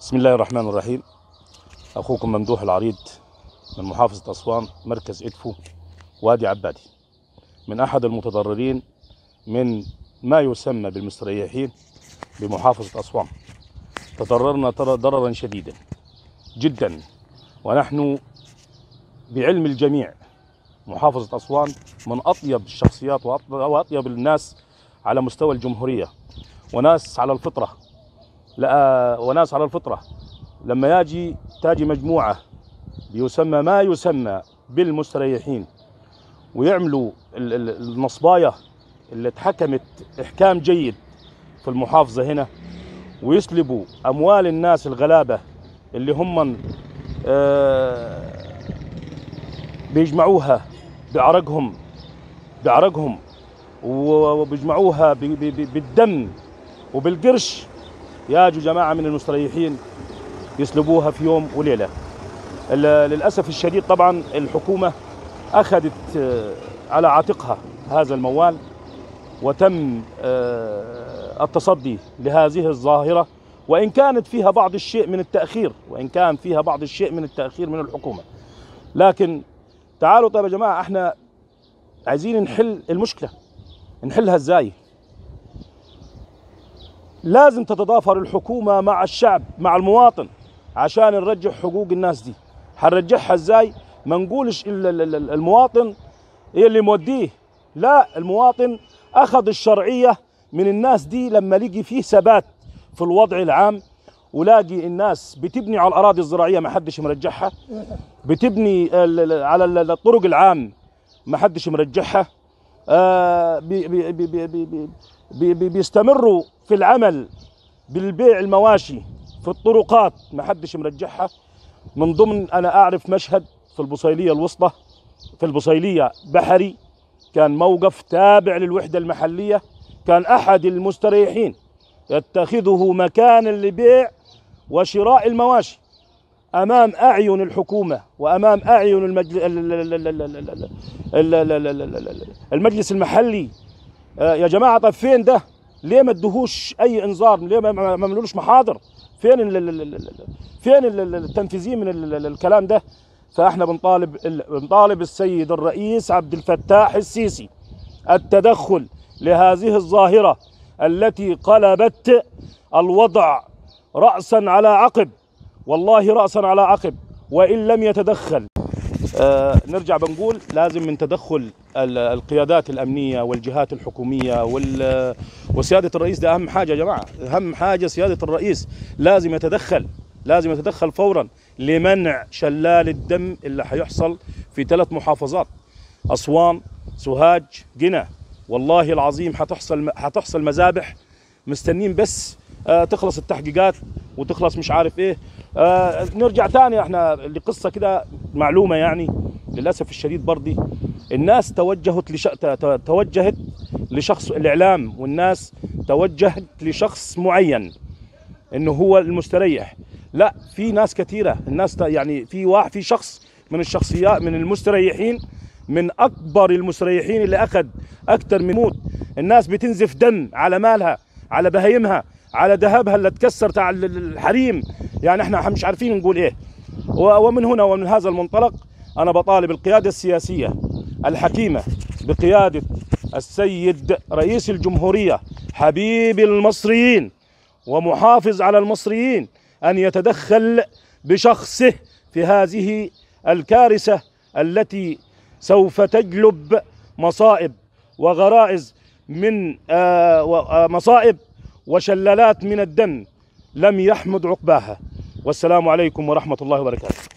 بسم الله الرحمن الرحيم أخوكم ممدوح العريض من محافظة أسوان مركز إدفو وادي عبادي من أحد المتضررين من ما يسمى بالمستريحين بمحافظة أسوان تضررنا تر- ضررا شديدا جدا ونحن بعلم الجميع محافظة أسوان من أطيب الشخصيات وأط- وأطيب الناس على مستوى الجمهورية وناس على الفطرة لا وناس على الفطرة لما يجي تاجي مجموعة يسمى ما يسمى بالمستريحين ويعملوا ال- ال- النصباية اللي اتحكمت إحكام جيد في المحافظة هنا ويسلبوا أموال الناس الغلابة اللي هم آه، بيجمعوها بعرقهم بعرقهم وبيجمعوها ب- ب- ب- بالدم وبالقرش ياجوا جماعة من المستريحين يسلبوها في يوم وليلة ال- للأسف الشديد طبعا الحكومة أخذت آه، على عاتقها هذا الموال وتم آه، التصدي لهذه الظاهرة وإن كانت فيها بعض الشيء من التأخير وإن كان فيها بعض الشيء من التأخير من الحكومة لكن تعالوا طيب يا جماعة احنا عايزين نحل المشكلة نحلها ازاي لازم تتضافر الحكومة مع الشعب مع المواطن عشان نرجع حقوق الناس دي هنرجعها ازاي ما نقولش ال- ال- ال- المواطن هي اللي موديه لا المواطن اخذ الشرعية من الناس دي لما لقي فيه ثبات في الوضع العام ولاقي الناس بتبني على الاراضي الزراعيه ما حدش مرجعها بتبني ال- ال- على ال- الطرق العام ما حدش مرجعها آه، بي بي بي بي بي بي بي بي بيستمروا في العمل بالبيع المواشي في الطرقات ما حدش مرجعها من ضمن انا اعرف مشهد في البصيليه الوسطى في البصيليه بحري كان موقف تابع للوحده المحليه كان احد المستريحين يتخذه مكانا لبيع وشراء المواشي امام اعين الحكومه وامام اعين المجل... ال- ال- ال- ال- ال- ال- ال- ال- ال- ال- ال- ال- المجلس المحلي آه، يا جماعه طب فين ده؟ ليه ما ادوهوش اي انذار؟ ليه ما ما ما عملولوش محاضر؟ فين ال- ال- ال- ال- ال- فين ال- ال- التنفيذيين من ال- ال- الكلام ده؟ فاحنا بنطالب ال- بنطالب السيد الرئيس عبد الفتاح السيسي التدخل لهذه الظاهره التي قلبت الوضع راسا على عقب والله راسا على عقب وان لم يتدخل آه، نرجع بنقول لازم من تدخل ال- القيادات الامنيه والجهات الحكوميه وال- وسياده الرئيس ده اهم حاجه يا جماعه اهم حاجه سياده الرئيس لازم يتدخل لازم يتدخل فورا لمنع شلال الدم اللي حيحصل في ثلاث محافظات اسوان سوهاج قنا والله العظيم حتحصل حتحصل مذابح مستنين بس آه، تخلص التحقيقات وتخلص مش عارف ايه آه، نرجع تاني احنا لقصه كده معلومه يعني للاسف الشديد برضي الناس توجهت لش... ت- ت- توجهت لشخص الاعلام والناس توجهت لشخص معين انه هو المستريح لا في ناس كثيره الناس ت- يعني في واحد في شخص من الشخصيات من المستريحين من اكبر المستريحين اللي اخذ اكثر من موت الناس بتنزف دم على مالها على بهايمها على ذهبها اللي اتكسر تاع ال- ال- الحريم يعني احنا مش عارفين نقول ايه و- ومن هنا ومن هذا المنطلق انا بطالب القياده السياسيه الحكيمه بقياده السيد رئيس الجمهوريه حبيب المصريين ومحافظ على المصريين ان يتدخل بشخصه في هذه الكارثه التي سوف تجلب مصائب وغرائز من آه، و- آه، مصائب وشلالات من الدم لم يحمد عقباها والسلام عليكم ورحمه الله وبركاته